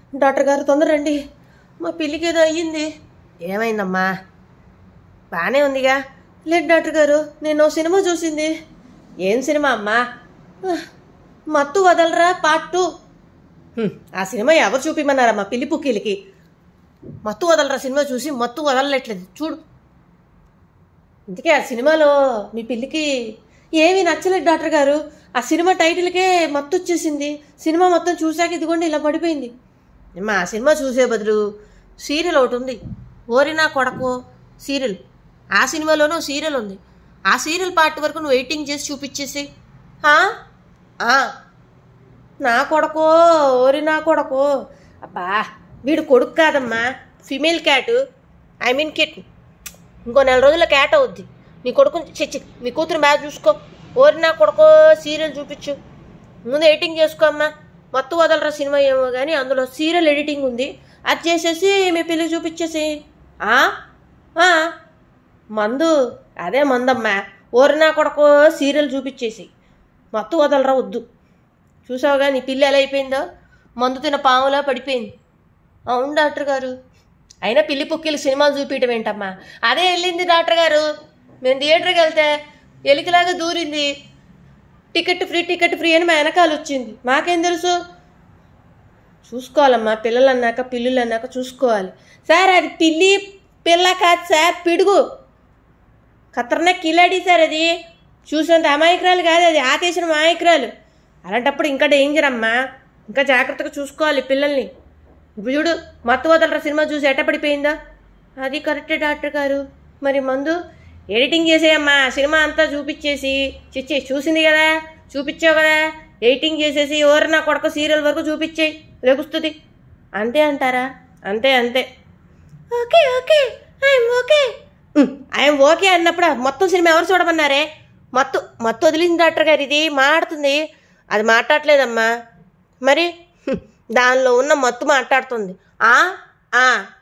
Doctor గారు తొందర రండి మా పిల్లికి ఏదో అయ్యింది ఏమైందమ్మా బాగానే ఉందిగా లేదు డాక్టర్ గారు నేను ఓ సినిమా చూసింది ఏం సినిమా అమ్మా "ఆహ్, మత్తు వదలరా పార్ట్ టూ హ్మ్, ఆ సినిమా ఎవరు చూపిమన్నారా మా పిల్లి పుక్కిలికి మత్తు వదలరా సినిమా చూసి మత్తు వదలట్లేదు చూడు ఇందుకే ఆ సినిమాలో మీ పిల్లికి ఏమీ నచ్చలేదు డాక్టర్ గారు ఆ సినిమా టైటిల్కే మత్తు వచ్చేసింది సినిమా మొత్తం చూశాక ఇదిగోండి ఇలా పడిపోయింది ఏమ్మా ఆ సినిమా చూసే బదులు సీరియల్ ఒకటి ఉంది ఓరినా కొడకు సీరియల్ ఆ సినిమాలోనూ సీరియల్ ఉంది ఆ సీరియల్ పార్ట్ వరకు నువ్వు వెయిటింగ్ చేసి చూపించేసి ఆ? ఆ. నా కొడకో ఓరి నా కొడకో అబ్బా వీడు కొడుకు కాదమ్మా female cat I mean kit ఇంకో నెల రోజుల క్యాట్ అవుద్ది నీ కొడుకు చిచ్చి మీ కూతురు బాగా చూసుకో ఓరి నా కొడుకో సీరియల్ చూపించు ముందు ఎడిటింగ్ చేసుకో అమ్మా మొత్తం వదలరా సినిమా ఏమో కానీ అందులో సీరియల్ ఎడిటింగ్ ఉంది అది చేసేసి మీ పిల్లకి చూపించేసి ఆ? ఆ. మందు అదే మందమ్మా ఓరి నా కొడుకో సీరియల్ చూపించేసి మొత్తం వదలరా వద్దు చూసావుగా నీ పిల్ల ఎలా అయిపోయిందో మందు తిన్న పాములా పడిపోయింది అవును డాక్టర్ గారు అయినా పిల్లి పుక్కిలు సినిమాలు చూపించడం ఏంటమ్మా అదే వెళ్ళింది డాక్టర్ గారు మేము థియేటర్కి వెళ్తే ఎలికిలాగా దూరింది టికెట్ ఫ్రీ టికెట్ ఫ్రీ అని మా వెనకాల వచ్చింది మాకేం తెలుసు చూసుకోవాలమ్మా పిల్లలు అన్నాక పిల్లులు అన్నాక చూసుకోవాలి సార్ అది పిల్లి పిల్ల కాదు సార్ పిడుగు ఖతర్నాక్ కిలాడి సార్ అది చూసినంత అమాయకురాలు కాదు అది ఆతేసిన అమాయకురాలు అలాంటప్పుడు ఇంకా డేంజర్ అమ్మా ఇంకా జాగ్రత్తగా చూసుకోవాలి పిల్లల్ని ఇప్పుడు చూడు మత్తు వదలరా సినిమా చూసి ఎట్ట పడిపోయిందా అది కరెక్టే డాక్టర్ గారు మరి మందు ఎడిటింగ్ చేసేయమ్మా సినిమా అంతా చూపించేసి చిచ్చి చూసింది కదా చూపించావు కదా ఎడిటింగ్ చేసేసి ఎవరు నా కొడుకు సీరియల్ వరకు చూపించేయి లెగుస్తుంది అంతే అంటారా అంతే అంతే okay okay I'm okay I'm okay అన్నప్పుడు మొత్తం సినిమా ఎవరు చూడమన్నారే మత్తు మత్తు వదిలింది డాక్టర్ గారు ఇది మాట్లాడుతుంది అది మాట్లాడలేదమ్మా మరి హ్మ్, దానిలో ఉన్న మత్తు మాట్లాడుతుంది ఆ ఆ